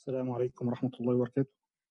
السلام عليكم ورحمة الله وبركاته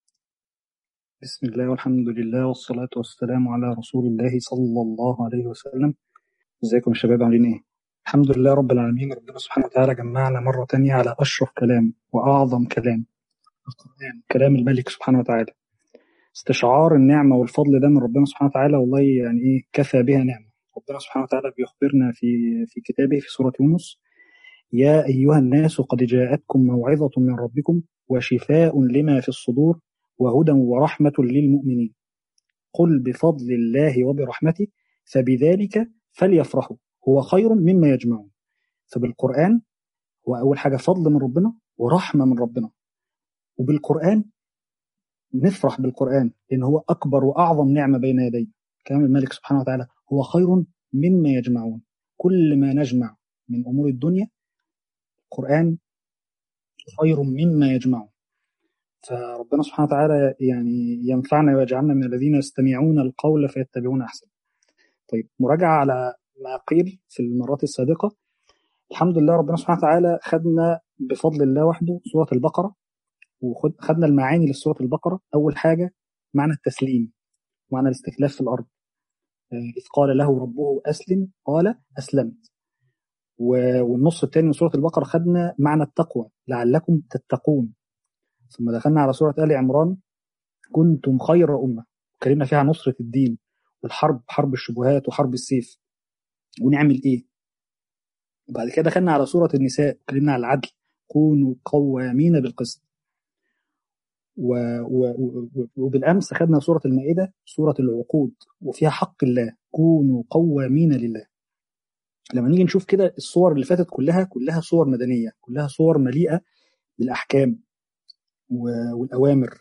بسم الله والحمد لله والصلاة والسلام على رسول الله صلى الله عليه وسلم ازيكم يا شباب عاملين ايه الحمد لله رب العالمين ربنا سبحانه وتعالى جمعنا مرة تانية على أشرف كلام وأعظم كلام القرآن كلام الملك سبحانه وتعالى استشعار النعمة والفضل ده من ربنا سبحانه وتعالى والله يعني ايه كفى بها نعمة ربنا سبحانه وتعالى بيخبرنا في في كتابه في سورة يونس يا أيها الناس قد جاءتكم موعظة من ربكم وشفاء لما في الصدور وهدى ورحمة للمؤمنين قل بفضل الله وبرحمته فبذلك فليفرحوا هو خير مما يجمعون فبالقرآن هو أول حاجة فضل من ربنا ورحمة من ربنا وبالقرآن نفرح بالقرآن لأن هو أكبر وأعظم نعمة بين يدينا كلام الملك سبحانه وتعالى هو خير مما يجمعون كل ما نجمع من أمور الدنيا القرآن خير مما يجمعون فربنا سبحانه وتعالى يعني ينفعنا ويجعلنا من الذين يستمعون القول فيتبعون أحسن طيب مراجعة على ما قيل في المرات السابقة الحمد لله ربنا سبحانه وتعالى خدنا بفضل الله وحده سورة البقرة وخدنا المعاني لسورة البقرة أول حاجة معنى التسليم معنى الاستخلاف في الأرض إذ قال له ربه أسلم قال أسلمت والنص الثاني من سورة البقرة خدنا معنى التقوى لعلكم تتقون ثم دخلنا على سورة آل عمران كنتم خير أمة اتكلمنا فيها نصرة الدين والحرب حرب الشبهات وحرب السيف ونعمل إيه وبعد كده دخلنا على سورة النساء اتكلمنا على العدل كونوا قوامين بالقسط و... و... و... وبالأمس خدنا سورة المائدة سورة العقود وفيها حق الله كونوا قوامين لله لما نيجي نشوف كده الصور اللي فاتت كلها كلها صور مدنية كلها صور مليئة بالأحكام والأوامر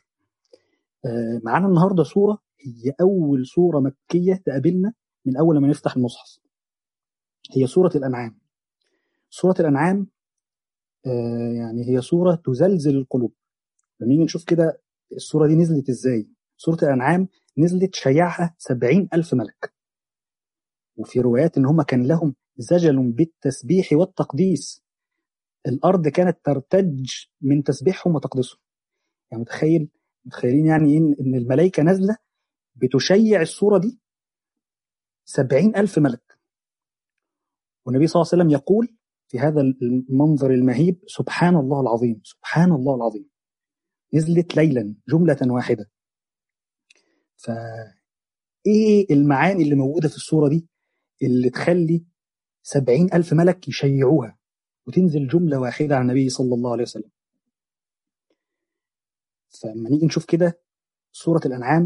معانا النهاردة صورة هي أول صورة مكية تقابلنا من أول ما نفتح المصحف هي سورة الأنعام سورة الأنعام يعني هي صورة تزلزل القلوب لما نيجي نشوف كده الصورة دي نزلت إزاي سورة الأنعام نزلت شيعها سبعين ألف ملك وفي روايات إن هم كان لهم زجل بالتسبيح والتقديس الأرض كانت ترتج من تسبيحهم وتقديسهم يعني متخيل متخيلين يعني إن, إن الملائكة نازلة بتشيع الصورة دي سبعين ألف ملك والنبي صلى الله عليه وسلم يقول في هذا المنظر المهيب سبحان الله العظيم سبحان الله العظيم نزلت ليلا جملة واحدة فإيه المعاني اللي موجودة في الصورة دي اللي تخلي سبعين ألف ملك يشيعوها وتنزل جملة واحدة على النبي صلى الله عليه وسلم فلما نيجي نشوف كده سورة الأنعام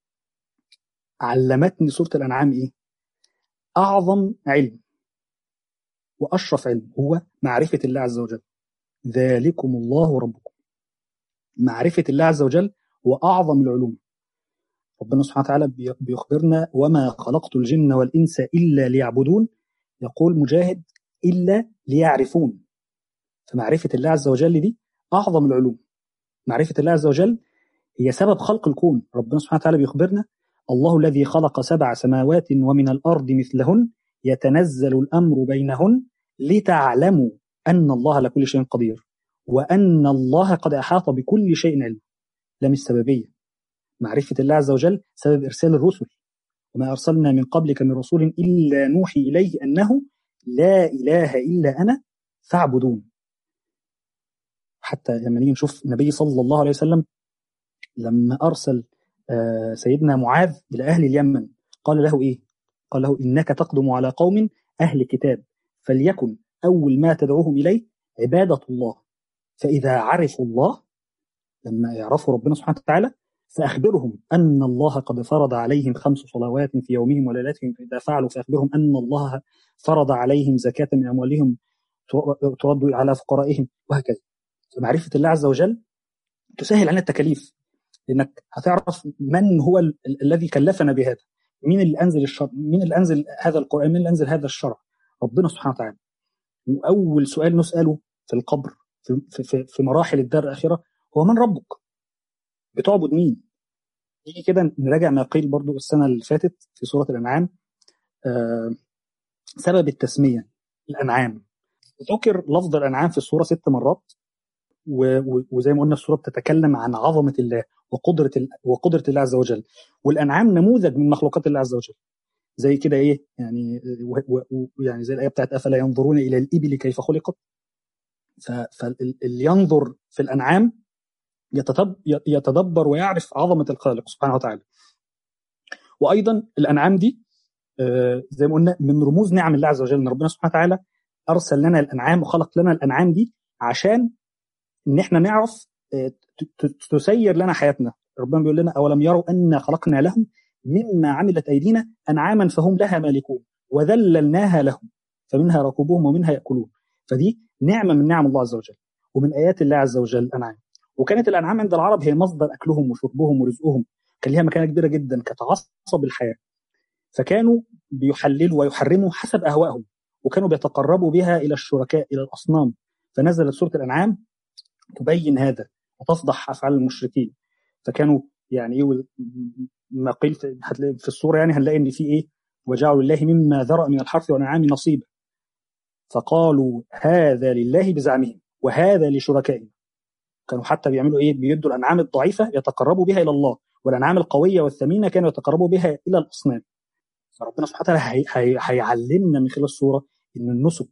علمتني سورة الأنعام إيه؟ أعظم علم وأشرف علم هو معرفة الله عز وجل ذلكم الله ربكم معرفة الله عز وجل هو أعظم العلوم ربنا سبحانه وتعالى بيخبرنا وما خلقت الجن والإنس إلا ليعبدون يقول مجاهد إلا ليعرفون فمعرفة الله عز وجل دي أعظم العلوم معرفة الله عز وجل هي سبب خلق الكون ربنا سبحانه وتعالى بيخبرنا الله الذي خلق سبع سماوات ومن الأرض مثلهن يتنزل الأمر بينهن لتعلموا أن الله على كل شيء قدير وأن الله قد أحاط بكل شيء علم لم السببية معرفة الله عز وجل سبب إرسال الرسل وما أرسلنا من قبلك من رسول إلا نوحي إليه أنه لا إله إلا أنا فاعبدون حتى لما نيجي نشوف النبي صلى الله عليه وسلم لما أرسل سيدنا معاذ إلى أهل اليمن قال له إيه؟ قال له إنك تقدم على قوم أهل كتاب فليكن أول ما تدعوهم إليه عبادة الله فإذا عرفوا الله لما يعرفوا ربنا سبحانه وتعالى فأخبرهم أن الله قد فرض عليهم خمس صلوات في يومهم وليلتهم فإذا فعلوا فأخبرهم أن الله فرض عليهم زكاة من أموالهم ترد على فقرائهم وهكذا فمعرفة الله عز وجل تسهل عنا التكاليف لأنك هتعرف من هو ال الذي كلفنا بهذا مين اللي أنزل الشرع مين اللي أنزل هذا القرآن مين اللي أنزل هذا الشرع ربنا سبحانه وتعالى أول سؤال نسأله في القبر في, في, في مراحل الدار الآخرة هو من ربك بتعبد مين نيجي كده نراجع ما قيل برضو السنة اللي فاتت في سورة الأنعام آه سبب التسمية الأنعام ذكر لفظ الأنعام في السورة ست مرات وزي ما قلنا السوره بتتكلم عن عظمه الله وقدره وقدره الله عز وجل والانعام نموذج من مخلوقات الله عز وجل زي كده ايه يعني يعني زي الايه بتاعت افلا ينظرون الى الابل كيف خلقت فاللي ينظر في الانعام يتدبر ويعرف عظمه الخالق سبحانه وتعالى وايضا الانعام دي زي ما قلنا من رموز نعم الله عز وجل ان ربنا سبحانه وتعالى ارسل لنا الانعام وخلق لنا الانعام دي عشان ان احنا نعرف تسير لنا حياتنا ربنا بيقول لنا اولم يروا انا خلقنا لهم مما عملت ايدينا انعاما فهم لها مالكون وذللناها لهم فمنها ركوبهم ومنها ياكلون فدي نعمه من نعم الله عز وجل ومن ايات الله عز وجل الانعام وكانت الانعام عند العرب هي مصدر اكلهم وشربهم ورزقهم كان ليها مكانه كبيره جدا كانت عصب الحياه فكانوا بيحللوا ويحرموا حسب اهوائهم وكانوا بيتقربوا بها الى الشركاء الى الاصنام فنزلت سوره الانعام تبين هذا وتفضح افعال المشركين فكانوا يعني ايه ما قيل في, في السوره يعني هنلاقي ان في ايه وجعلوا لله مما ذرأ من الحرث والانعام نصيبا فقالوا هذا لله بزعمهم وهذا لشركائهم كانوا حتى بيعملوا ايه بيدوا الانعام الضعيفه يتقربوا بها الى الله والانعام القويه والثمينه كانوا يتقربوا بها الى الاصنام فربنا سبحانه وتعالى هيعلمنا من خلال الصوره ان النسك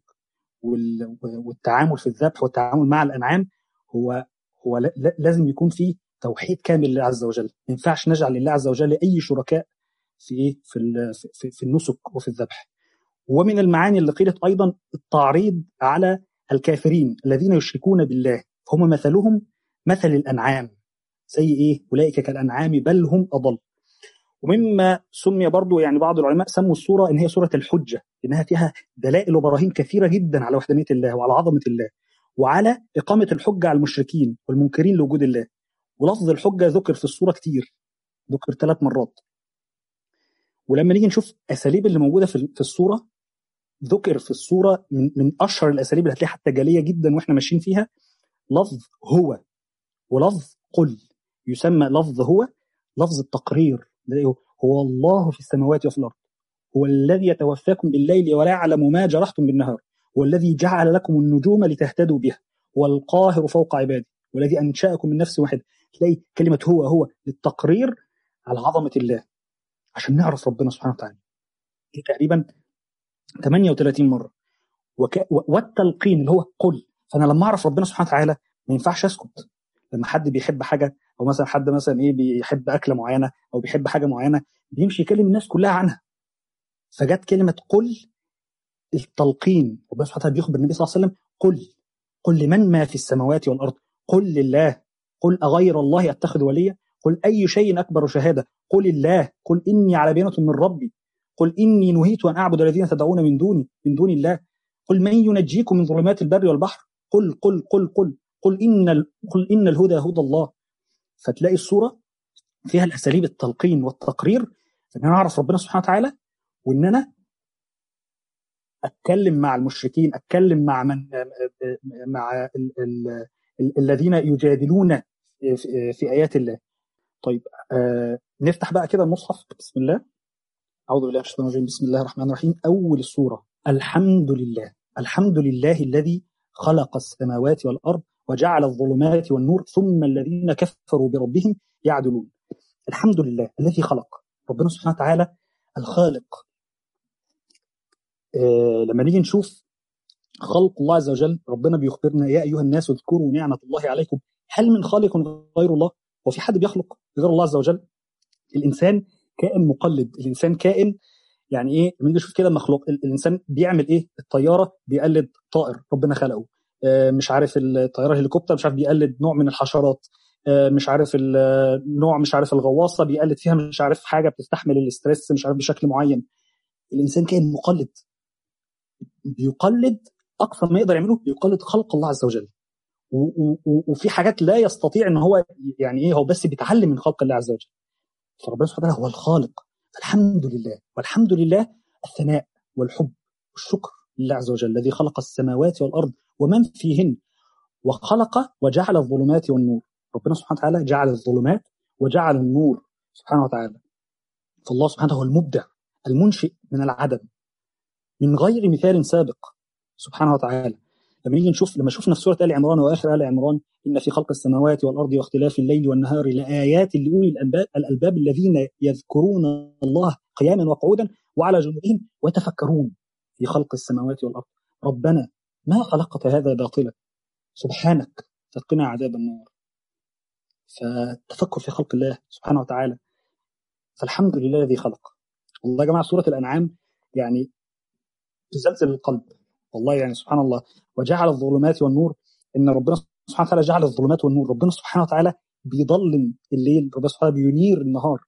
والتعامل في الذبح والتعامل مع الانعام هو هو لازم يكون فيه توحيد كامل لله عز وجل ما ينفعش نجعل لله عز وجل اي شركاء في ايه في في, في النسك وفي الذبح ومن المعاني اللي قيلت ايضا التعريض على الكافرين الذين يشركون بالله هم مثلهم مثل الانعام زي ايه اولئك كالانعام بل هم اضل ومما سمي برضو يعني بعض العلماء سموا السوره ان هي سوره الحجه انها فيها دلائل وبراهين كثيره جدا على وحدانيه الله وعلى عظمه الله وعلى اقامه الحجه على المشركين والمنكرين لوجود الله ولفظ الحجه ذكر في السوره كتير ذكر ثلاث مرات ولما نيجي نشوف اساليب اللي موجوده في السوره ذكر في السوره من, من اشهر الاساليب اللي هتلاقيها حتى جاليه جدا واحنا ماشيين فيها لفظ هو ولفظ قل يسمى لفظ هو لفظ التقرير هو الله في السماوات وفي الارض هو الذي يتوفاكم بالليل ولا يعلم ما جرحتم بالنهار هو الذي جعل لكم النجوم لتهتدوا بها والقاهر فوق عباده والذي انشاكم من نفس واحده تلاقي كلمه هو هو للتقرير على عظمه الله عشان نعرف ربنا سبحانه وتعالى دي تقريبا 38 مره وك... والتلقين اللي هو قل فانا لما اعرف ربنا سبحانه وتعالى ما ينفعش اسكت لما حد بيحب حاجه او مثلا حد مثلا ايه بيحب اكله معينه او بيحب حاجه معينه بيمشي يكلم الناس كلها عنها فجت كلمه قل التلقين ربنا سبحانه وتعالى بيخبر النبي صلى الله عليه وسلم قل قل لمن ما في السماوات والارض قل لله قل اغير الله اتخذ وليا قل اي شيء اكبر شهاده قل الله قل اني على بينه من ربي قل اني نهيت ان اعبد الذين تدعون من دوني من دون الله قل من ينجيكم من ظلمات البر والبحر قل قل قل قل قل ان قل ان الهدى هدى الله فتلاقي الصوره فيها الاساليب التلقين والتقرير ان انا اعرف ربنا سبحانه وتعالى وان انا اتكلم مع المشركين اتكلم مع من مع ال ال ال الذين يجادلون في ايات الله طيب آه نفتح بقى كده المصحف بسم الله اعوذ بالله من الشيطان الرجيم بسم الله الرحمن الرحيم اول السوره الحمد لله الحمد لله الذي خلق السماوات والارض وجعل الظلمات والنور ثم الذين كفروا بربهم يعدلون الحمد لله الذي خلق ربنا سبحانه وتعالى الخالق آه لما نيجي نشوف خلق الله عز وجل ربنا بيخبرنا يا ايها الناس اذكروا نعمه الله عليكم هل من خالق غير الله وفي حد بيخلق غير الله عز وجل الانسان كائن مقلد الانسان كائن يعني ايه لما نيجي نشوف كده مخلوق الانسان بيعمل ايه الطياره بيقلد طائر ربنا خلقه آه مش عارف الطياره الهليكوبتر مش عارف بيقلد نوع من الحشرات آه مش عارف النوع مش عارف الغواصه بيقلد فيها مش عارف حاجه بتستحمل الاسترس مش عارف بشكل معين الانسان كائن مقلد بيقلد اقصى ما يقدر يعمله بيقلد خلق الله عز وجل وفي حاجات لا يستطيع ان هو يعني ايه هو بس بيتعلم من خلق الله عز وجل فربنا سبحانه وتعالى هو الخالق الحمد لله والحمد لله الثناء والحب والشكر لله عز وجل الذي خلق السماوات والارض ومن فيهن وخلق وجعل الظلمات والنور ربنا سبحانه وتعالى جعل الظلمات وجعل النور سبحانه وتعالى فالله سبحانه هو المبدع المنشئ من العدم من غير مثال سابق سبحانه وتعالى لما نيجي نشوف لما شفنا في سوره ال عمران واخر ال عمران ان في خلق السماوات والارض واختلاف الليل والنهار لايات لاولي الالباب الالباب الذين يذكرون الله قياما وقعودا وعلى جنوبهم ويتفكرون في خلق السماوات والارض ربنا ما خلقت هذا باطلا سبحانك فقنا عذاب النار فالتفكر في خلق الله سبحانه وتعالى فالحمد لله الذي خلق والله يا جماعه سوره الانعام يعني تزلزل القلب والله يعني سبحان الله وجعل الظلمات والنور ان ربنا سبحانه وتعالى جعل الظلمات والنور ربنا سبحانه وتعالى بيضلم الليل ربنا سبحانه وتعالى بينير النهار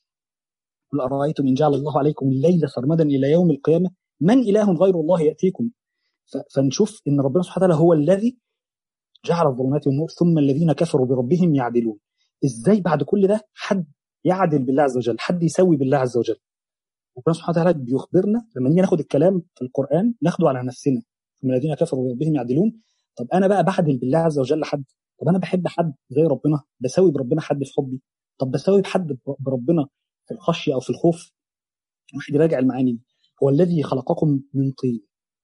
قل ارايتم ان جعل الله عليكم الليل سرمدا الى يوم القيامه من اله غير الله ياتيكم فنشوف ان ربنا سبحانه وتعالى هو الذي جعل الظلمات والنور ثم الذين كفروا بربهم يعدلون ازاي بعد كل ده حد يعدل بالله عز وجل حد يسوي بالله عز وجل ربنا سبحانه وتعالى بيخبرنا لما نيجي ناخد الكلام في القران ناخده على نفسنا ثم الذين كفروا بربهم يعدلون طب انا بقى بعدل بالله عز وجل حد طب انا بحب حد زي ربنا بسوي بربنا حد في حبي طب بسوي بحد بربنا في الخشيه او في الخوف واحد يراجع المعاني دي هو الذي خلقكم من طين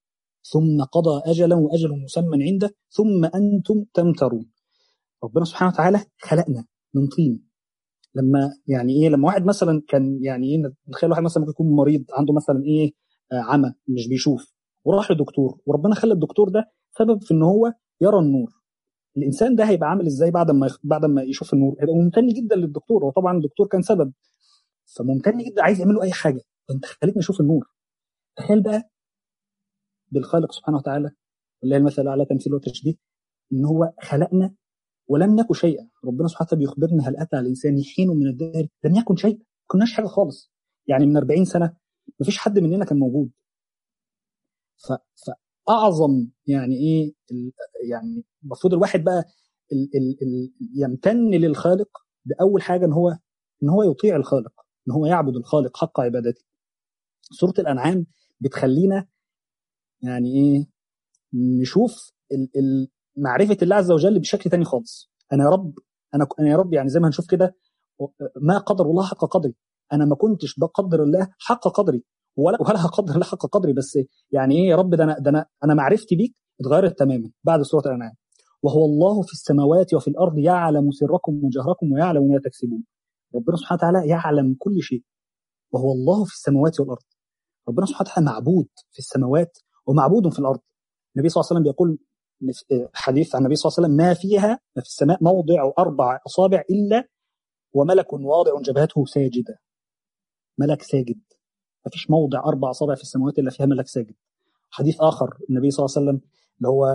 ثم قضى اجلا واجل مسمى عنده ثم انتم تمترون ربنا سبحانه وتعالى خلقنا من طين لما يعني ايه لما واحد مثلا كان يعني ايه نتخيل واحد مثلا ممكن يكون مريض عنده مثلا ايه آه عمى مش بيشوف وراح لدكتور وربنا خلى الدكتور ده سبب في ان هو يرى النور الانسان ده هيبقى عامل ازاي بعد ما بعد ما يشوف النور هيبقى ممتن جدا للدكتور وطبعا الدكتور كان سبب فممتن جدا عايز يعمل له اي حاجه انت خليتني اشوف النور تخيل بقى بالخالق سبحانه وتعالى والله المثل على تمثيل وتشبيه ان هو خلقنا ولم نكن شيئا ربنا سبحانه وتعالى بيخبرنا هل اتى على الانسان حين من الدهر لم يكن شيئا ما كناش حاجه خالص يعني من 40 سنه ما فيش حد مننا كان موجود ف... فاعظم يعني ايه ال... يعني المفروض الواحد بقى ال... ال... ال... يمتن للخالق باول حاجه ان هو ان هو يطيع الخالق ان هو يعبد الخالق حق عبادته سوره الانعام بتخلينا يعني ايه نشوف ال... ال... معرفه الله عز وجل بشكل تاني خالص انا يا رب انا انا يا رب يعني زي ما هنشوف كده ما قدر الله حق قدري انا ما كنتش بقدر الله حق قدري ولا ولا هقدر الله حق قدري بس يعني ايه يا رب ده انا ده انا انا معرفتي بيك اتغيرت تماما بعد سوره الانعام وهو الله في السماوات وفي الارض يعلم سركم وجهركم ويعلم ما تكسبون ربنا سبحانه وتعالى يعلم كل شيء وهو الله في السماوات والارض ربنا سبحانه وتعالى معبود في السماوات ومعبود في الارض النبي صلى الله عليه وسلم بيقول حديث عن النبي صلى الله عليه وسلم ما فيها ما في السماء موضع اربع اصابع الا وملك واضع جبهته ساجدا ملك ساجد ما فيش موضع اربع اصابع في السماوات الا فيها ملك ساجد حديث اخر النبي صلى الله عليه وسلم اللي هو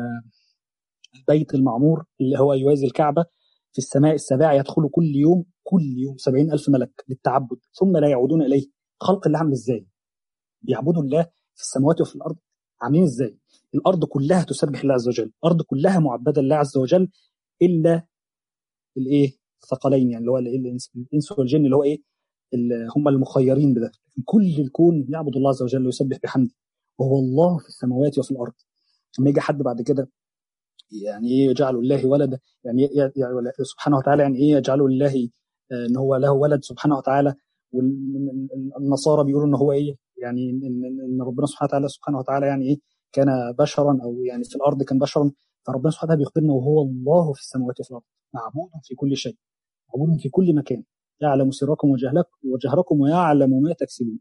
البيت المعمور اللي هو يوازي الكعبه في السماء السابعه يدخل كل يوم كل يوم سبعين ألف ملك للتعبد ثم لا يعودون إليه خلق الله عامل إزاي بيعبدوا الله في السماوات وفي الأرض عاملين إزاي الأرض كلها تسبح الله عز وجل الأرض كلها معبدة لله عز وجل إلا الإيه الثقلين يعني اللي هو الإنس والجن اللي هو إيه اللي هم المخيرين بده كل الكون يعبد الله عز وجل ويسبح بحمده وهو الله في السماوات وفي الأرض لما يجي حد بعد كده يعني ايه يجعل الله ولدا يعني يعني سبحانه وتعالى يعني ايه يجعل الله ان هو له ولد سبحانه وتعالى والنصارى بيقولوا ان هو ايه يعني ان ربنا سبحانه وتعالى سبحانه وتعالى يعني ايه كان بشرا او يعني في الارض كان بشرا فربنا سبحانه وتعالى بيخبرنا وهو الله في السماوات وفي الارض معبود في كل شيء معبود في كل مكان يعلم سركم وجهركم ويعلم ما تكسبون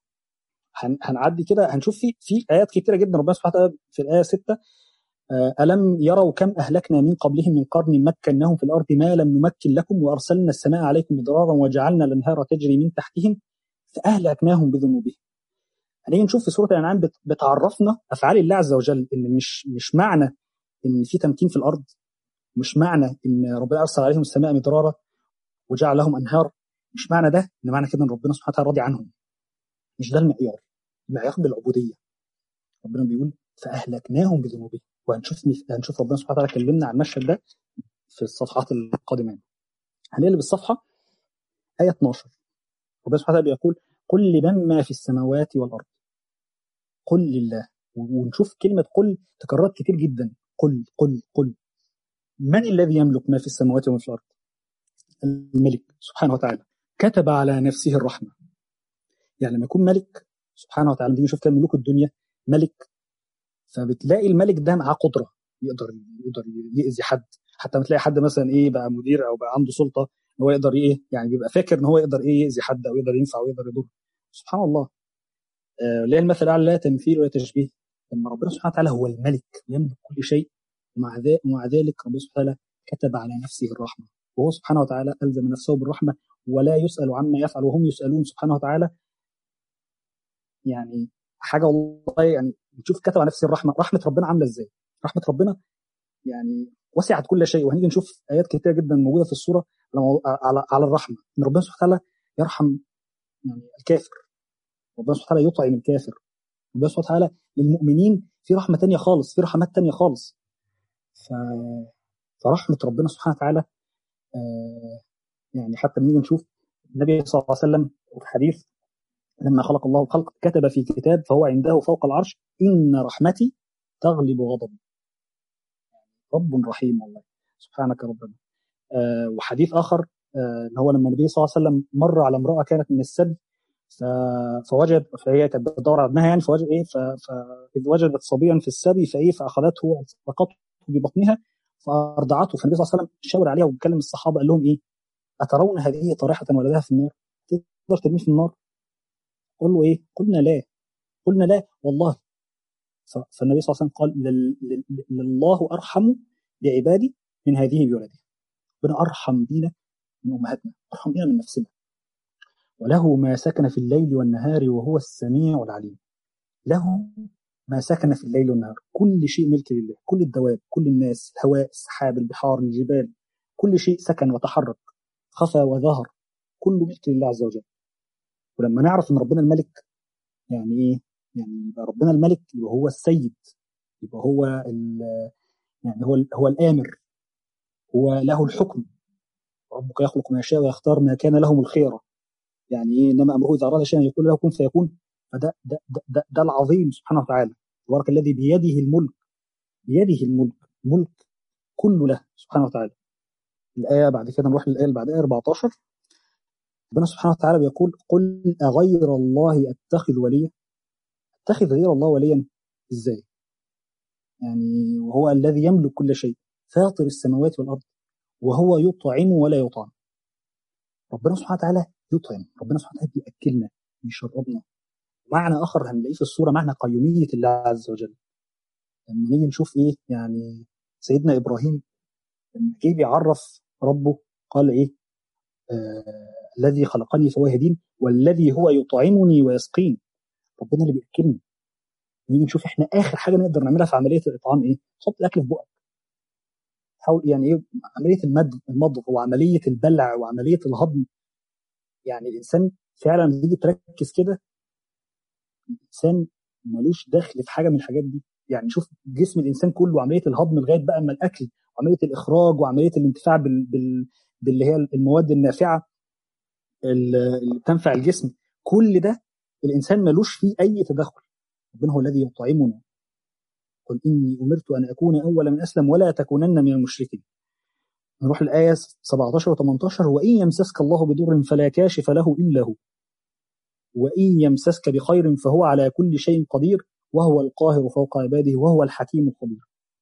هنعدي كده هنشوف في في ايات كتيره جدا ربنا سبحانه وتعالى في الايه 6 ألم يروا كم أهلكنا من قبلهم من قرن مكناهم في الأرض ما لم نمكن لكم وأرسلنا السماء عليكم مدرارا وجعلنا الأنهار تجري من تحتهم فأهلكناهم بذنوبهم هنيجي نشوف في سورة الأنعام بتعرفنا أفعال الله عز وجل إن مش مش معنى إن في تمكين في الأرض مش معنى إن ربنا أرسل عليهم السماء مدرارا وجعل لهم أنهار مش معنى ده إن معنى كده إن ربنا سبحانه وتعالى راضي عنهم مش ده المعيار المعيار بالعبودية ربنا بيقول فأهلكناهم بذنوبهم وهنشوف هنشوف ربنا سبحانه وتعالى كلمنا عن المشهد ده في الصفحات القادمة هنقلب الصفحة آية 12 ربنا سبحانه وتعالى بيقول قل لمن ما في السماوات والأرض قل لله ونشوف كلمة قل تكررت كتير جدا قل قل قل من الذي يملك ما في السماوات وما في الأرض الملك سبحانه وتعالى كتب على نفسه الرحمة يعني لما يكون ملك سبحانه وتعالى دي نشوف كده ملوك الدنيا ملك فبتلاقي الملك ده معاه قدره يقدر يقدر يأذي حد حتى ما تلاقي حد مثلا ايه بقى مدير او بقى عنده سلطه هو يقدر ايه يعني بيبقى فاكر ان هو يقدر ايه يأذي حد او يقدر ينفع او يقدر يضر سبحان الله آه ليه المثل الاعلى لا تمثيل ولا تشبيه لما ربنا سبحانه وتعالى هو الملك ويملك كل شيء ومع ذلك ومع ذلك ربنا سبحانه وتعالى كتب على نفسه الرحمه وهو سبحانه وتعالى الزم نفسه بالرحمه ولا يسال عما يفعل وهم يسالون سبحانه وتعالى يعني حاجه والله يعني بتشوف كتب على نفسه الرحمه رحمه ربنا عامله ازاي رحمه ربنا يعني وسعت كل شيء وهنيجي نشوف ايات كتيره جدا موجوده في السوره على على الرحمه ان ربنا سبحانه وتعالى يرحم يعني الكافر ربنا سبحانه وتعالى يطعم الكافر ربنا سبحانه وتعالى للمؤمنين في رحمه تانية خالص في رحمات تانية خالص ف... فرحمه ربنا سبحانه وتعالى آه يعني حتى بنيجي نشوف النبي صلى الله عليه وسلم في حديث لما خلق الله الخلق كتب في كتاب فهو عنده فوق العرش إن رحمتي تغلب غضبي رب رحيم والله سبحانك ربنا آه وحديث آخر آه هو لما النبي صلى الله عليه وسلم مر على امرأة كانت من السبي فوجد فهي كانت بتدور على ابنها يعني فوجد ايه فاذ وجدت صبيا في السبي فايه فاخذته والتصقته ببطنها فارضعته فالنبي صلى الله عليه وسلم شاور عليها وبيكلم الصحابه قال لهم ايه؟ اترون هذه طارحه ولدها في النار؟ تقدر ترميه في النار؟ قل له ايه؟ قلنا لا قلنا لا والله فالنبي صلى الله عليه وسلم قال لله ارحم بعبادي من هذه بولدها ربنا ارحم بينا من امهاتنا ارحم بينا من نفسنا وله ما سكن في الليل والنهار وهو السميع العليم له ما سكن في الليل والنهار كل شيء ملك لله كل الدواب كل الناس الهواء السحاب البحار الجبال كل شيء سكن وتحرك خفى وظهر كله ملك لله عز وجل ولما نعرف ان ربنا الملك يعني ايه يعني يبقى ربنا الملك يبقى هو السيد يبقى هو يعني هو هو الامر هو له الحكم ربك يخلق ما يشاء ويختار ما كان لهم الخيره يعني ايه انما امره اذا اراد شيئا يقول له كن فيكون فده ده ده, ده, ده العظيم سبحانه وتعالى تبارك الذي بيده الملك بيده الملك ملك كله له سبحانه وتعالى الآية بعد كده نروح للآية اللي بعدها 14 ربنا سبحانه وتعالى بيقول قل أغير الله أتخذ وليا أتخذ غير الله وليا إزاي يعني وهو الذي يملك كل شيء فاطر السماوات والأرض وهو يطعم ولا يطعم ربنا سبحانه وتعالى يطعم ربنا سبحانه وتعالى بيأكلنا بيشربنا معنى آخر هنلاقيه في الصورة معنى قيومية الله عز وجل لما نيجي نشوف إيه يعني سيدنا إبراهيم لما جه بيعرف ربه قال إيه آه الذي خلقني فهو يهدين والذي هو يطعمني ويسقين ربنا اللي بيأكلني نيجي نشوف احنا اخر حاجه نقدر نعملها في عمليه الاطعام ايه؟ تحط الاكل في بقك. حاول يعني ايه عمليه المضغ المضغ وعمليه البلع وعمليه الهضم يعني الانسان فعلا تيجي تركز كده الانسان ملوش دخل في حاجه من الحاجات دي يعني شوف جسم الانسان كله عمليه الهضم لغايه بقى اما الاكل وعمليه الاخراج وعمليه الانتفاع بال... بال... باللي هي المواد النافعه اللي بتنفع الجسم كل ده الانسان ملوش فيه اي تدخل ربنا هو الذي يطعمنا قل اني امرت ان اكون اول من اسلم ولا تكونن من المشركين نروح الآية 17 و 18 وإن يمسسك الله بضر فلا كاشف له إلا هو وإن يمسسك بخير فهو على كل شيء قدير وهو القاهر فوق عباده وهو الحكيم الخبير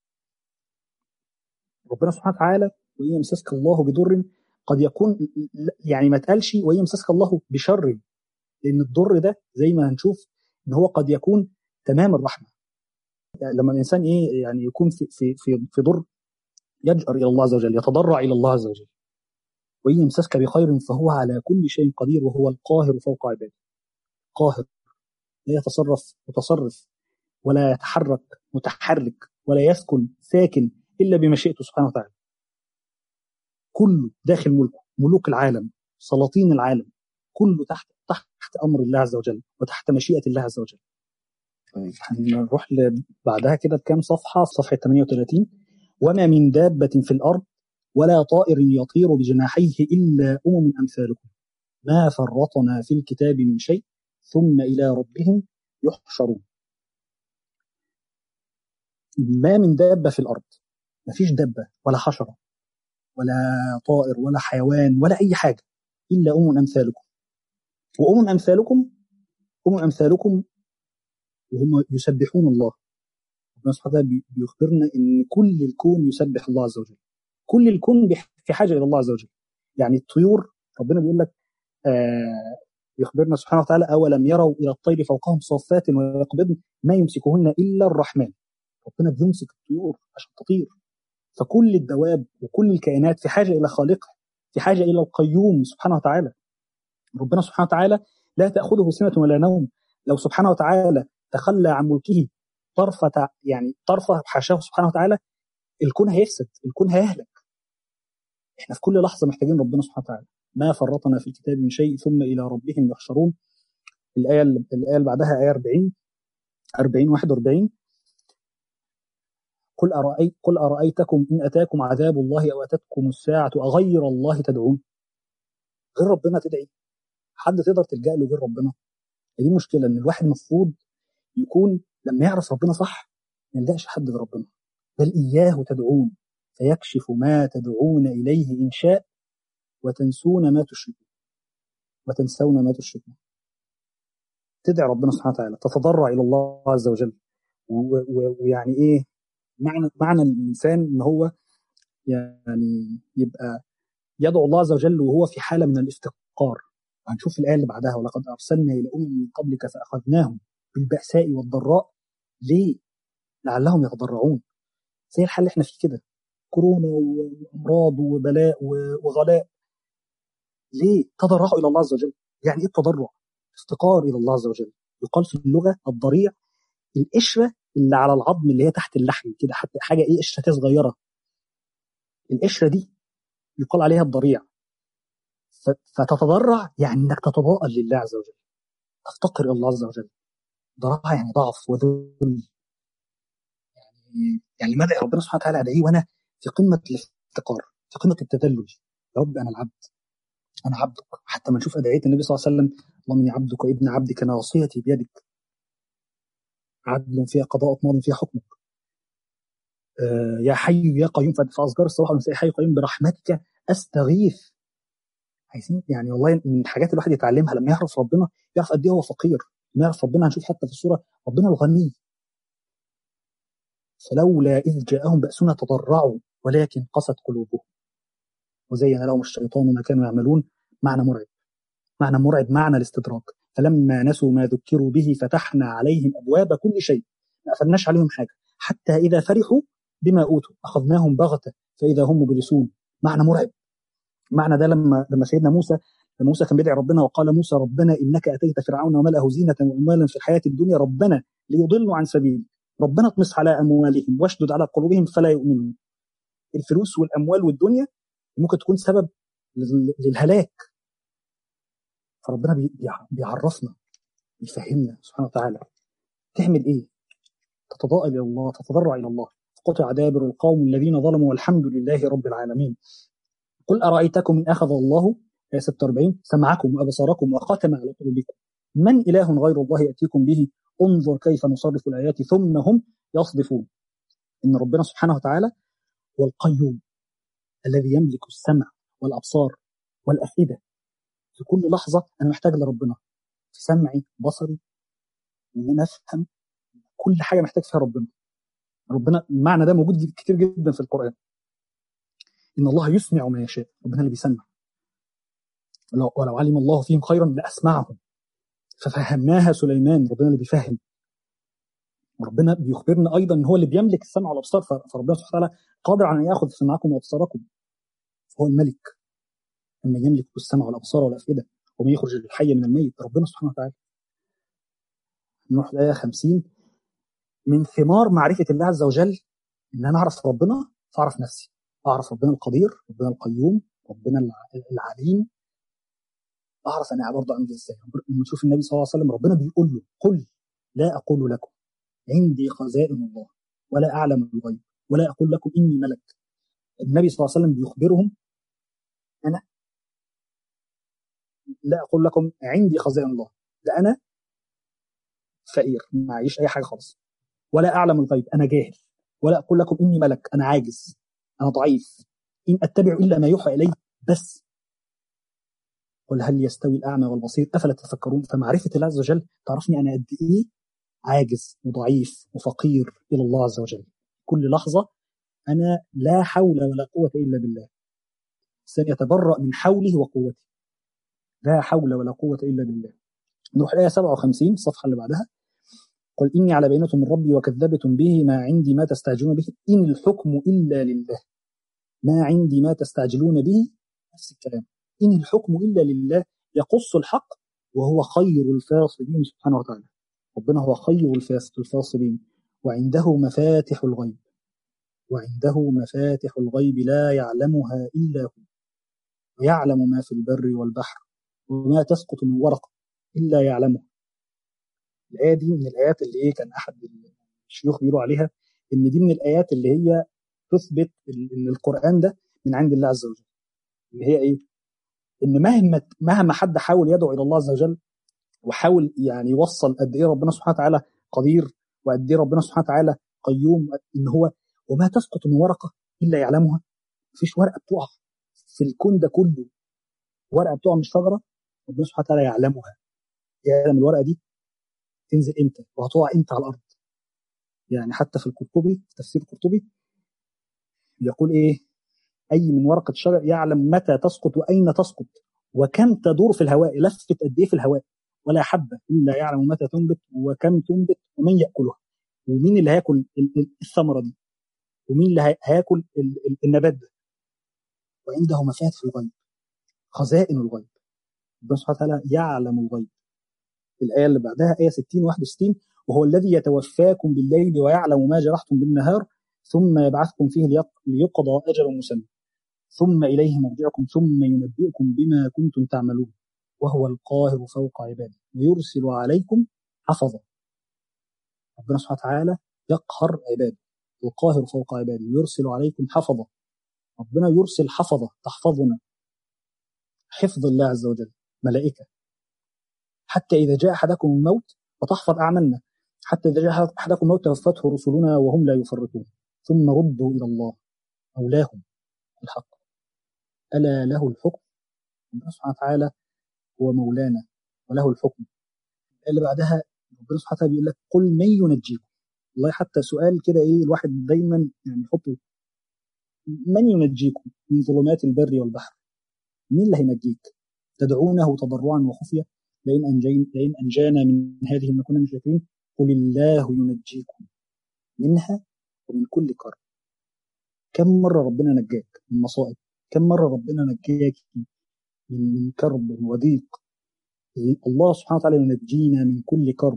ربنا سبحانه وتعالى وإن يمسسك الله بضر قد يكون يعني ما تقالش وإن يمسسك الله بشر لأن الضر ده زي ما هنشوف إن هو قد يكون تمام الرحمة يعني لما الإنسان إيه يعني يكون في في في, في ضر يجأر إلى الله عز وجل يتضرع إلى الله عز وجل وإن يمسسك بخير فهو على كل شيء قدير وهو القاهر فوق عباده قاهر لا يتصرف متصرف ولا يتحرك متحرك ولا يسكن ساكن إلا بمشيئته سبحانه وتعالى كله داخل ملكه ملوك العالم سلاطين العالم كله تحت تحت أمر الله عز وجل وتحت مشيئة الله عز وجل طيب هنروح بعدها كده بكام صفحة صفحة 38 وما من دابة في الأرض ولا طائر يطير بجناحيه إلا أمم أمثالكم ما فرطنا في الكتاب من شيء ثم إلى ربهم يحشرون ما من دابة في الأرض ما فيش دابة ولا حشرة ولا طائر ولا حيوان ولا أي حاجة إلا أمم أمثالكم وأمم أمثالكم أمم أمثالكم وهم يسبحون الله ربنا سبحانه وتعالى بيخبرنا ان كل الكون يسبح الله عز وجل كل الكون في حاجه الى الله عز وجل يعني الطيور ربنا بيقول لك آه يخبرنا سبحانه وتعالى اولم يروا الى الطير فوقهم صافات ويقبضن ما يمسكهن الا الرحمن ربنا بيمسك الطيور عشان تطير فكل الدواب وكل الكائنات في حاجه الى خالقها في حاجه الى القيوم سبحانه وتعالى ربنا سبحانه وتعالى لا تاخذه سنه ولا نوم لو سبحانه وتعالى تخلى عن ملكه طرفة يعني طرفة حاشاه سبحانه وتعالى الكون هيفسد الكون هيهلك احنا في كل لحظة محتاجين ربنا سبحانه وتعالى ما فرطنا في الكتاب من شيء ثم إلى ربهم يحشرون الآية الآية اللي بعدها آية 40 40 41 قل أرأيت قل أرأيتكم إن أتاكم عذاب الله أو أتتكم الساعة أغير الله تدعون غير ربنا تدعي حد تقدر تلجأ له غير ربنا دي المشكلة إن الواحد المفروض يكون لما يعرف ربنا صح ما يلجأش حد غير ربنا بل إياه تدعون فيكشف ما تدعون إليه إن شاء وتنسون ما تشركون وتنسون ما تشركون تدعي ربنا سبحانه وتعالى تتضرع إلى الله عز وجل ويعني إيه معنى معنى الإنسان إن هو يعني يبقى يدعو الله عز وجل وهو في حالة من الافتقار هنشوف الآية اللي بعدها ولقد أرسلنا إلى أمم من قبلك فأخذناهم بالبأساء والضراء ليه؟ لعلهم يتضرعون زي الحال اللي احنا فيه كده كورونا وامراض وبلاء وغلاء ليه؟ تضرعوا الى الله عز وجل يعني ايه التضرع؟ افتقار الى الله عز وجل يقال في اللغه الضريع القشره اللي على العظم اللي هي تحت اللحم كده حتى حاجه ايه قشره صغيره القشره دي يقال عليها الضريع فتتضرع يعني انك تتضاءل لله عز وجل تفتقر الى الله عز وجل ضراعه يعني ضعف وذل يعني يعني ماذا ربنا سبحانه وتعالى ادعيه وانا في قمه الافتقار في قمه التذلل يا رب انا العبد انا عبدك حتى ما نشوف ادعيه النبي صلى الله عليه وسلم اللهم اني عبدك وابن عبدك ناصيتي بيدك عدل فيها قضاء ماض فيها حكمك آه يا حي يا قيوم في اذكار الصباح والمساء حي قيوم برحمتك استغيث عايزين يعني والله من الحاجات الواحد يتعلمها لما يعرف ربنا يعرف قد ايه هو فقير لما يعرف ربنا هنشوف حتى في السوره ربنا الغني فلولا إذ جاءهم بأسنا تضرعوا ولكن قست قلوبهم وزين لهم الشيطان ما كانوا يعملون معنى مرعب معنى مرعب معنى الاستدراك فلما نسوا ما ذكروا به فتحنا عليهم أبواب كل شيء ما قفلناش عليهم حاجة حتى إذا فرحوا بما أوتوا أخذناهم بغتة فإذا هم مبلسون معنى مرعب معنى ده لما لما سيدنا موسى لما موسى كان بيدعي ربنا وقال موسى ربنا إنك أتيت فرعون وملأه زينة وأموالا في الحياة الدنيا ربنا ليضلوا عن سبيلك ربنا اطمس على اموالهم واشدد على قلوبهم فلا يؤمنون الفلوس والاموال والدنيا ممكن تكون سبب للهلاك فربنا بيعرفنا بيفهمنا سبحانه وتعالى تعمل ايه تتضاءل الى الله تتضرع الى الله قطع دابر القوم الذين ظلموا والحمد لله رب العالمين قل ارايتكم ان اخذ الله آية 46 سمعكم وابصاركم وختم على قلوبكم من اله غير الله ياتيكم به انظر كيف نصرف الآيات ثم هم يصدفون إن ربنا سبحانه وتعالى هو القيوم الذي يملك السمع والأبصار والأفئدة في كل لحظة أنا محتاج لربنا في سمعي بصري إن أنا أفهم كل حاجة محتاج فيها ربنا ربنا المعنى ده موجود كتير جدا في القرآن إن الله يسمع ما يشاء ربنا اللي بيسمع ولو علم الله فيهم خيرا لأسمعهم ففهمناها سليمان ربنا اللي بيفهم وربنا بيخبرنا ايضا ان هو اللي بيملك السمع والابصار فربنا سبحانه وتعالى قادر على ان ياخذ سمعكم وابصاركم هو الملك اما يملك السمع والابصار والافئده ومن يخرج الحي من الميت ربنا سبحانه وتعالى نروح الايه 50 من ثمار معرفه الله عز وجل ان انا اعرف ربنا فاعرف نفسي اعرف ربنا القدير ربنا القيوم ربنا العليم اعرف انا برضه عندي ازاي لما نشوف النبي صلى الله عليه وسلم ربنا بيقول له قل لا اقول لكم عندي خزائن الله ولا اعلم الغيب ولا اقول لكم اني ملك النبي صلى الله عليه وسلم بيخبرهم انا لا اقول لكم عندي خزائن الله ده انا فقير معيش اي حاجه خالص ولا اعلم الغيب انا جاهل ولا اقول لكم اني ملك انا عاجز انا ضعيف ان اتبع الا ما يوحى الي بس قل هل يستوي الأعمى والبصير أفلا تتفكرون فمعرفة الله عز وجل تعرفني أنا قد إيه عاجز وضعيف وفقير الى الله عز وجل كل لحظه انا لا حول ولا قوه الا بالله الانسان يتبرأ من حوله وقوته لا حول ولا قوه الا بالله نروح الايه 57 الصفحه اللي بعدها قل إني على بينة من ربي وكذبتم به ما عندي ما تستعجلون به إن الحكم إلا لله ما عندي ما تستعجلون به نفس الكلام إن الحكم إلا لله يقص الحق وهو خير الفاصلين سبحانه وتعالى ربنا هو خير الفاصلين وعنده مفاتح الغيب وعنده مفاتح الغيب لا يعلمها إلا هو ويعلم ما في البر والبحر وما تسقط من ورقة إلا يعلمها الآية دي من الآيات اللي إيه كان أحد الشيوخ بيقولوا عليها إن دي من الآيات اللي هي تثبت إن القرآن ده من عند الله عز وجل اللي هي إيه؟ إن مهما مهما حد حاول يدعو إلى الله عز وجل وحاول يعني يوصل قد إيه ربنا سبحانه وتعالى قدير وقد إيه ربنا سبحانه وتعالى قيوم إن هو وما تسقط من ورقة إلا يعلمها مفيش ورقة بتقع في الكون ده كله ورقة بتقع من الشجرة ربنا سبحانه وتعالى يعلمها يعلم الورقة دي تنزل امتى وهتقع امتى على الارض يعني حتى في القرطبي في تفسير القرطبي يقول ايه اي من ورقه شجر يعلم متى تسقط واين تسقط وكم تدور في الهواء لفت قد ايه في الهواء ولا حبه الا يعلم متى تنبت وكم تنبت ومن ياكلها ومين اللي هياكل الثمره دي ومين اللي هياكل النبات ده وعنده مفاتح الغيب خزائن الغيب ربنا سبحانه وتعالى يعلم الغيب الآية اللي بعدها آية 60 61 وهو الذي يتوفاكم بالليل ويعلم ما جرحتم بالنهار ثم يبعثكم فيه ليقضى أجل مسمى ثم إليه مرجعكم ثم ينبئكم بما كنتم تعملون وهو القاهر فوق عباده ويرسل عليكم حفظا ربنا سبحانه وتعالى يقهر عباده القاهر فوق عباده ويرسل عليكم حفظا ربنا يرسل حفظة تحفظنا حفظ الله عز وجل ملائكة حتى إذا جاء أحدكم الموت وتحفظ أعمالنا حتى إذا جاء أحدكم الموت توفته رسلنا وهم لا يفرطون ثم ردوا إلى الله مولاهم الحق ألا له الحكم ربنا سبحانه وتعالى هو مولانا وله الحكم اللي بعدها ربنا سبحانه وتعالى بيقول لك قل من ينجيكم والله حتى سؤال كده ايه الواحد دايما يعني يحطه من ينجيكم من ظلمات البر والبحر مين اللي هينجيك تدعونه تضرعا وخفيه لئن أنجينا لئن أنجانا من هذه من كنا من شاكرين قل الله ينجيكم منها ومن كل كرب كم مرة ربنا نجاك من مصائب كم مرة ربنا نجاك من كرب وضيق الله سبحانه وتعالى ينجينا من كل كرب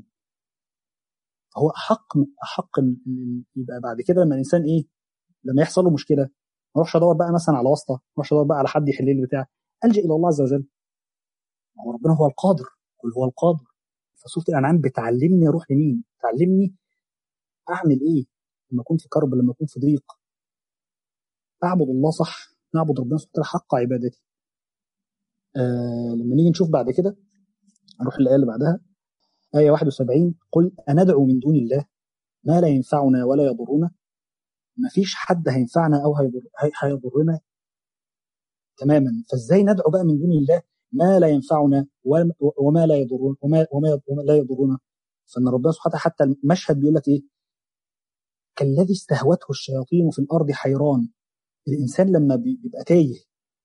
هو أحق أحق يبقى بعد كده لما الإنسان إيه لما يحصل له مشكلة ما اروحش ادور بقى مثلا على واسطه ما اروحش ادور بقى على حد يحل لي بتاع الجا الى الله عز وجل هو ربنا هو القادر قل هو القادر فسوره الانعام بتعلمني اروح لمين تعلمني اعمل ايه لما اكون في كرب لما اكون في ضيق اعبد الله صح نعبد ربنا سبحانه وتعالى حق عبادتي آه لما نيجي نشوف بعد كده نروح الايه اللي بعدها ايه 71 قل اندعو من دون الله ما لا ينفعنا ولا يضرنا ما فيش حد هينفعنا او هيضر هيضرنا تماما فازاي ندعو بقى من دون الله ما لا ينفعنا وما لا يضرنا وما, وما, وما لا يضرنا فان ربنا سبحانه حتى المشهد بيقول لك ايه كالذي استهوته الشياطين في الارض حيران الانسان لما بيبقى تايه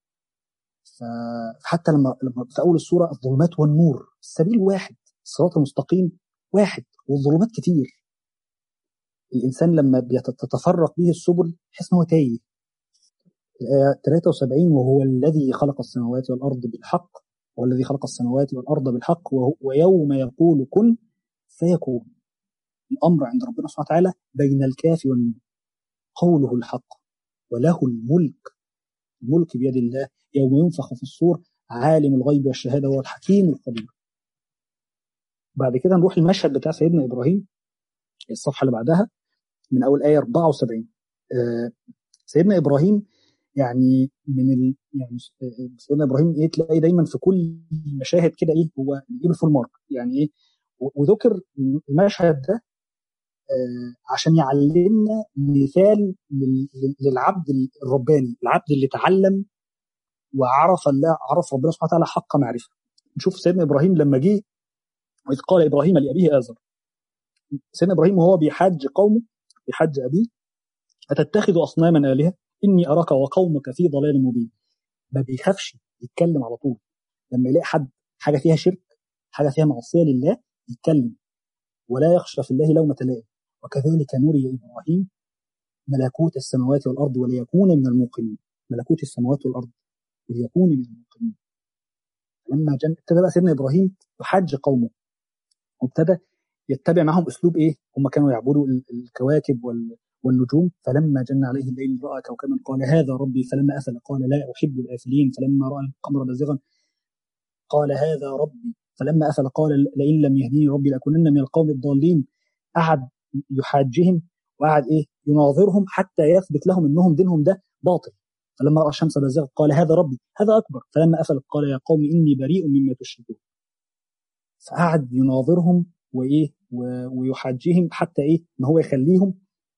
فحتى لما لما في اول السوره الظلمات والنور السبيل واحد الصراط المستقيم واحد والظلمات كتير الانسان لما بتتفرق به السبل يحس ان هو تايه الآية 73 وهو الذي خلق السماوات والأرض بالحق هو الذي خلق السماوات والأرض بالحق ويوم يقول كن فيكون الأمر عند ربنا سبحانه وتعالى بين الكاف والنون قوله الحق وله الملك الملك بيد الله يوم ينفخ في الصور عالم الغيب والشهادة هو الحكيم الخبير بعد كده نروح المشهد بتاع سيدنا إبراهيم الصفحة اللي بعدها من أول آية 74 آه سيدنا إبراهيم يعني من ال... يعني سيدنا ابراهيم ايه تلاقي دايما في كل المشاهد كده ايه هو بيجيب الفول مارك يعني ايه وذكر المشهد ده آه عشان يعلمنا مثال للعبد الرباني العبد اللي تعلم وعرف الله عرف ربنا سبحانه وتعالى حق معرفه نشوف سيدنا ابراهيم لما جه واذ قال ابراهيم لابيه ازر سيدنا ابراهيم وهو بيحج قومه بيحج ابيه اتتخذ اصناما الهه اني اراك وقومك في ضلال مبين ما بيخافش يتكلم على طول لما يلاقي حد حاجه فيها شرك حاجه فيها معصيه لله يتكلم ولا يخشى في الله لومه لائم وكذلك نري ابراهيم ملكوت السماوات والارض وليكون من الموقنين ملكوت السماوات والارض وليكون من الموقنين لما جن ابتدى بقى سيدنا ابراهيم يحج قومه وابتدى يتبع معهم اسلوب ايه؟ هم كانوا يعبدوا الكواكب وال... والنجوم فلما جن عليه الليل راى كوكبا قال هذا ربي فلما افل قال لا احب الافلين فلما راى القمر بازغا قال هذا ربي فلما افل قال لئن لم يهديني ربي لاكونن من القوم الضالين قعد يحاجهم وقعد ايه يناظرهم حتى يثبت لهم انهم دينهم ده باطل فلما راى الشمس بازغه قال هذا ربي هذا اكبر فلما افل قال يا قوم اني بريء مما تشركون فقعد يناظرهم وايه ويحاجهم حتى ايه ان هو يخليهم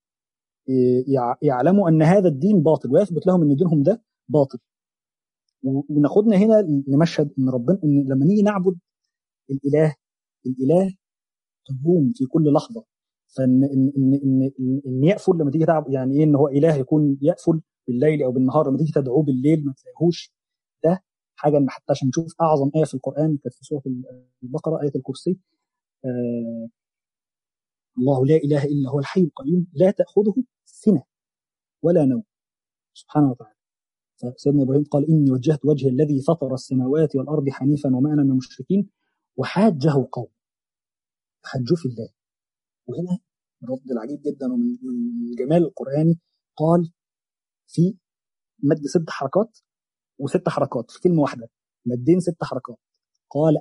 يعلموا ان هذا الدين باطل ويثبت لهم ان دينهم ده باطل وناخدنا هنا لمشهد ان ربنا ان لما نيجي نعبد الاله الاله قيوم في كل لحظه فان ان ان ان, إن, إن يقفل لما تيجي تعبد يعني ايه ان هو اله يكون يقفل بالليل او بالنهار لما تيجي تدعوه بالليل ما تلاقيهوش ده حاجه ان حتى عشان نشوف اعظم ايه في القران كانت في سوره البقره ايه الكرسي آه الله لا اله الا هو الحي القيوم لا تاخذه سنه ولا نوم سبحانه وتعالى فسيدنا ابراهيم قال اني وجهت وجهي الذي فطر السماوات والارض حنيفا وما انا من المشركين وحاجه قوم حجوا في الله وهنا الرد العجيب جدا ومن الجمال القراني قال في مد ست حركات وست حركات في كلمه واحده مدين ست حركات قال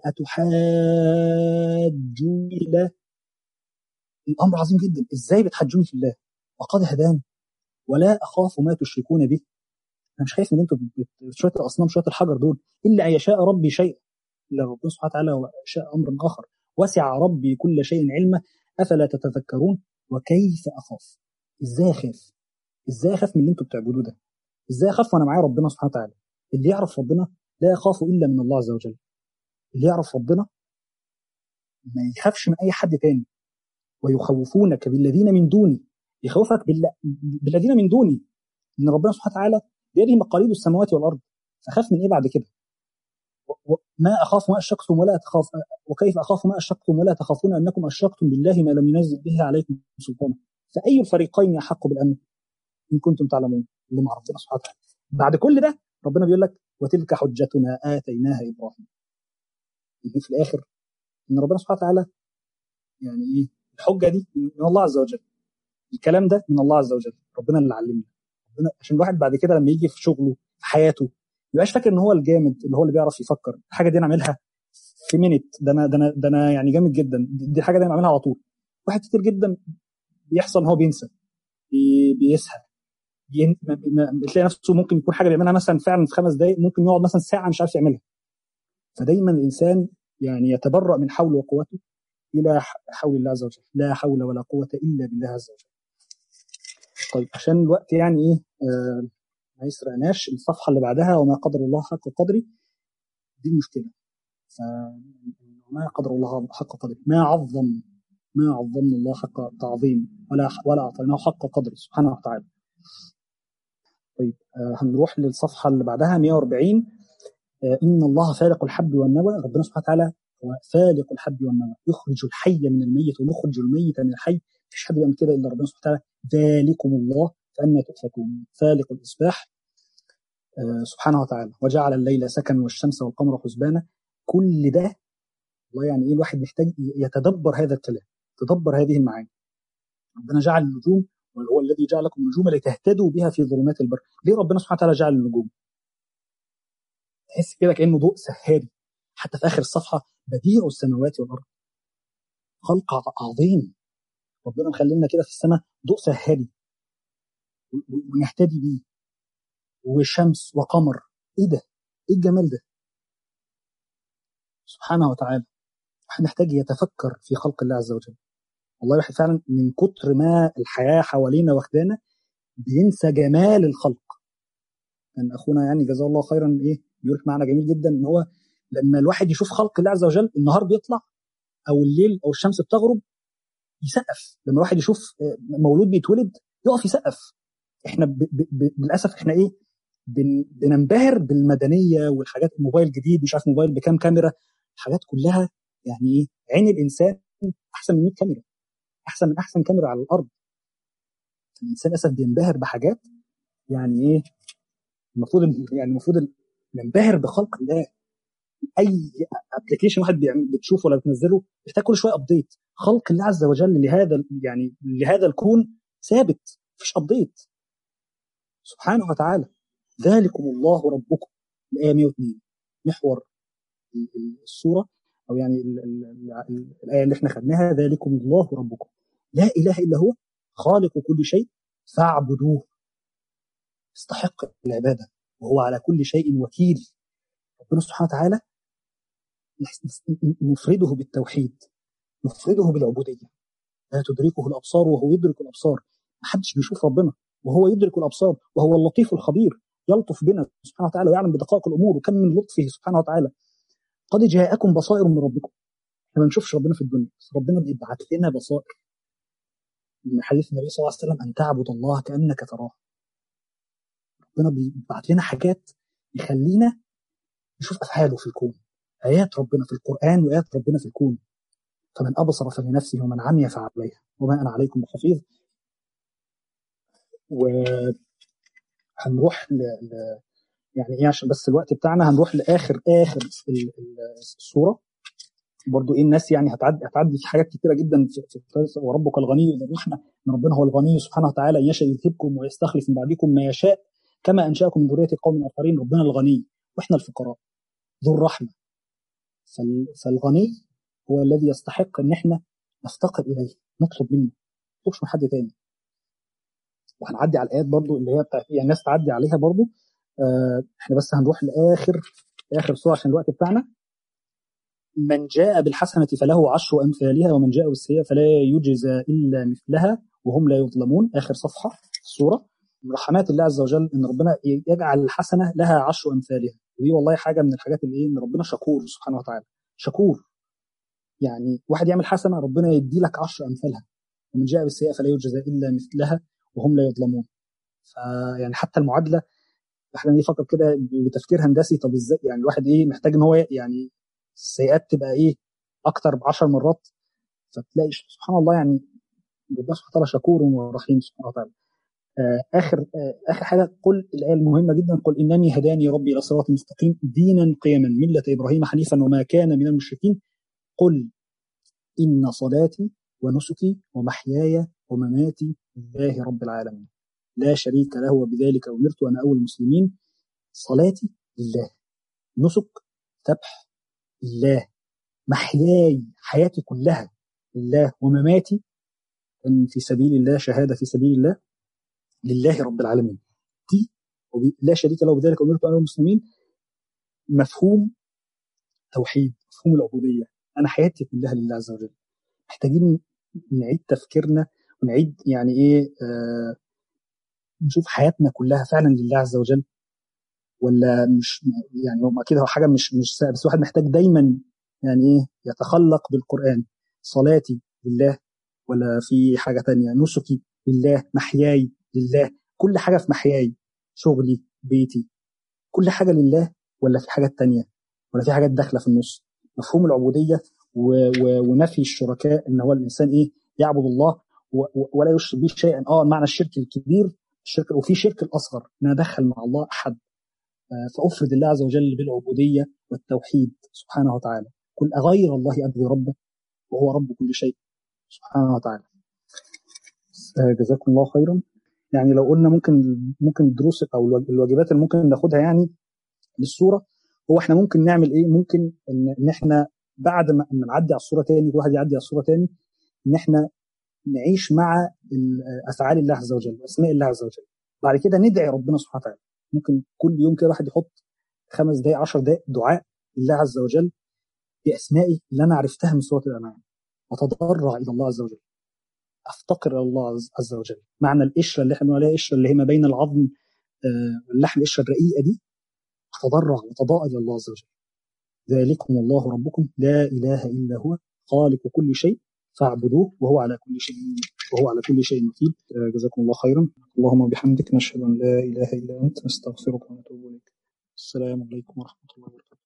اتحاجوني له الامر عظيم جدا ازاي بتحجوني في الله وقد هداني ولا اخاف ما تشركون به انا مش خايف من انتوا شويه الاصنام شويه الحجر دول الا ان يشاء ربي شيئا الا ربنا سبحانه وتعالى شاء امرا اخر وسع ربي كل شيء علما افلا تتذكرون وكيف اخاف ازاي اخاف ازاي اخاف من اللي انتوا بتعبدوه ده ازاي اخاف وانا معايا ربنا سبحانه وتعالى اللي يعرف ربنا لا يخاف الا من الله عز وجل اللي يعرف ربنا ما يخافش من اي حد تاني ويخوفونك بالذين من دوني يخوفك بالذين من دوني ان ربنا سبحانه وتعالى بيده مقاليد السماوات والارض فخاف من ايه بعد كده ما اخاف ما اشركتم ولا تخاف وكيف اخاف ما اشركتم ولا تخافون انكم اشركتم بالله ما لم ينزل به عليكم سلطانا فاي الفريقين يحق بالامن ان كنتم تعلمون اللي مع ربنا سبحانه وتعالى بعد كل ده ربنا بيقول لك وتلك حجتنا اتيناها ابراهيم ان في الاخر ان ربنا سبحانه وتعالى يعني ايه الحجه دي من الله عز وجل الكلام ده من الله عز وجل ربنا اللي علمنا ربنا عشان الواحد بعد كده لما يجي في شغله في حياته ما يبقاش فاكر ان هو الجامد اللي هو اللي بيعرف يفكر الحاجه دي انا اعملها في مينت ده انا ده انا ده انا يعني جامد جدا دي حاجه دي انا بعملها على طول واحد كتير جدا بيحصل ان هو بينسى بي بيسهى بتلاقي نفسه ممكن يكون حاجه بيعملها مثلا فعلا في خمس دقائق ممكن يقعد مثلا ساعه مش عارف يعملها فدايما الانسان يعني يتبرأ من حوله وقوته الى حول الله عز وجل لا حول ولا قوه الا بالله عز وجل طيب عشان الوقت يعني ايه آه ما يسرقناش الصفحه اللي بعدها وما قدر الله حق قدري دي المشكله فما قدر الله حق قدره ما عظم ما عظمنا الله حق تعظيم ولا ولا اعطيناه حق قدره سبحانه وتعالى طيب آه هنروح للصفحه اللي بعدها 140 آه ان الله فالق الحب والنوى ربنا سبحانه وتعالى هو فالق الحب والنوى يخرج الحي من الميت ويخرج الميت من الحي مفيش حد بيعمل كده الا ربنا سبحانه وتعالى ذلكم الله فأنا تؤفكون فالق الإصباح آه سبحانه وتعالى وجعل الليل سكنا والشمس والقمر حسبانا كل ده والله يعني ايه الواحد محتاج يتدبر هذا الكلام تدبر هذه المعاني ربنا جعل النجوم وهو الذي جعل لكم النجوم لتهتدوا بها في ظلمات البر ليه ربنا سبحانه وتعالى جعل النجوم تحس كده كانه ضوء سهاري حتى في اخر الصفحه بديع السماوات والارض خلق عظيم ربنا مخلينا كده في السماء ضوء سهاري ونهتدي بيه وشمس وقمر ايه ده؟ ايه الجمال ده؟ سبحانه وتعالى واحد محتاج يتفكر في خلق الله عز وجل والله الواحد فعلا من كتر ما الحياه حوالينا واخدانا بينسى جمال الخلق كان يعني اخونا يعني جزاه الله خيرا ايه بيقول معنى جميل جدا ان هو لما الواحد يشوف خلق الله عز وجل النهار بيطلع او الليل او الشمس بتغرب يسقف لما الواحد يشوف مولود بيتولد يقف يسقف احنا ب ب ب للاسف احنا ايه بن بننبهر بالمدنيه والحاجات الموبايل الجديد مش عارف موبايل بكام كاميرا حاجات كلها يعني ايه عين الانسان احسن من 100 كاميرا احسن من احسن كاميرا على الارض الانسان للاسف بينبهر بحاجات يعني ايه المفروض يعني المفروض ننبهر بخلق الله اي ابلكيشن واحد بتشوفه ولا بتنزله بيحتاج كل شويه ابديت خلق الله عز وجل لهذا يعني لهذا الكون ثابت مفيش ابديت سبحانه وتعالى ذلكم الله ربكم الايه 102 محور السوره او يعني ال ال ال الايه اللي احنا خدناها ذلكم الله ربكم لا اله الا هو خالق كل شيء فاعبدوه يستحق العباده وهو على كل شيء وكيل ربنا سبحانه وتعالى نفرده بالتوحيد نفرده بالعبوديه لا تدركه الابصار وهو يدرك الابصار ما حدش بيشوف ربنا وهو يدرك الابصار وهو اللطيف الخبير يلطف بنا سبحانه وتعالى ويعلم بدقائق الامور وكم من لطفه سبحانه وتعالى قد جاءكم بصائر من ربكم احنا ما بنشوفش ربنا في الدنيا بس ربنا بيبعت لنا بصائر من حديث النبي صلى الله عليه وسلم ان تعبد الله كانك تراه ربنا بيبعت لنا حاجات يخلينا نشوف افعاله في الكون ايات ربنا في القران وايات ربنا في الكون فمن ابصر فلنفسه ومن عمي فعليها وما انا عليكم بحفيظ وهنروح ل... ل... يعني ايه عشان بس الوقت بتاعنا هنروح لاخر اخر السوره برضو ايه الناس يعني هتعدي هتعدي في حاجات كتيره جدا في, في وربك الغني ذو الرحمه ان ربنا هو الغني سبحانه وتعالى ان يشاء يذهبكم ويستخلف من بعدكم ما يشاء كما انشاكم من ذريه قوم اخرين ربنا الغني واحنا الفقراء ذو الرحمه فالغني هو الذي يستحق ان احنا نفتقر اليه نطلب منه ما من حد تاني وهنعدي على الايات برضو اللي هي بتاعت يعني الناس تعدي عليها برضو آه احنا بس هنروح لاخر اخر سوره عشان الوقت بتاعنا من جاء بالحسنة فله عشر أمثالها ومن جاء بالسيئة فلا يجزى إلا مثلها وهم لا يظلمون آخر صفحة في السورة من رحمات الله عز وجل إن ربنا يجعل الحسنة لها عشر أمثالها ودي والله حاجة من الحاجات اللي إيه إن ربنا شكور سبحانه وتعالى شكور يعني واحد يعمل حسنة ربنا يدي لك عشر أمثالها ومن جاء بالسيئة فلا يجزى إلا مثلها وهم لا يظلمون فيعني حتى المعادلة احنا نفكر كده بتفكير هندسي طب ازاي يعني الواحد ايه محتاج ان هو يعني السيئات تبقى ايه اكتر ب 10 مرات فتلاقي سبحان الله يعني ربنا سبحانه وتعالى شكور ورحيم سبحانه وتعالى آه اخر آه اخر حاجه قل الايه المهمه جدا قل انني هداني ربي الى صراط مستقيم دينا قيما مله ابراهيم حنيفا وما كان من المشركين قل ان صلاتي ونسكي ومحياي ومماتي لله رب العالمين لا شريك له وبذلك امرت وانا اول المسلمين صلاتي لله نسك ذبح لله محياي حياتي كلها لله ومماتي ان في سبيل الله شهاده في سبيل الله لله رب العالمين دي لا شريك له بذلك امرت انا المسلمين مفهوم توحيد مفهوم العبوديه انا حياتي كلها لله عز وجل محتاجين نعيد تفكيرنا ونعيد يعني ايه آه نشوف حياتنا كلها فعلا لله عز وجل ولا مش يعني هو اكيد هو حاجه مش مش سهل بس الواحد محتاج دايما يعني ايه يتخلق بالقران صلاتي لله ولا في حاجه تانية نسكي لله محياي لله كل حاجه في محياي شغلي بيتي كل حاجه لله ولا في حاجات تانية ولا في حاجات داخله في النص مفهوم العبوديه و و ونفي الشركاء ان هو الانسان ايه يعبد الله ولا يشرك به شيئا اه معنى الشرك الكبير الشرك وفي شرك الاصغر ان ادخل مع الله احد فافرد الله عز وجل بالعبوديه والتوحيد سبحانه وتعالى قل اغير الله ابغي ربا وهو رب كل شيء سبحانه وتعالى جزاكم الله خيرا يعني لو قلنا ممكن ممكن الدروس او الواجبات اللي ممكن ناخدها يعني للصوره هو احنا ممكن نعمل ايه ممكن ان, إن احنا بعد ما نعدي على الصوره تاني الواحد يعدي على الصوره تاني ان احنا نعيش مع افعال الله عز وجل واسماء الله عز وجل بعد كده ندعي ربنا سبحانه وتعالى ممكن كل يوم كده واحد يحط خمس دقائق 10 دقائق دعاء لله عز وجل باسمائي اللي انا عرفتها من سوره الانعام وتضرع الى الله عز وجل افتقر الى الله عز وجل معنى القشره اللي احنا بنقول عليها قشره اللي هي ما بين العظم واللحم القشره الرقيقه دي اتضرع وتضاء الى الله عز وجل ذلكم الله ربكم لا اله الا هو خالق كل شيء فاعبدوه وهو على كل شيء وهو على كل شيء وكيل آه، جزاكم الله خيرا اللهم وبحمدك نشهد ان لا اله الا انت نستغفرك ونتوب اليك السلام عليكم ورحمه الله وبركاته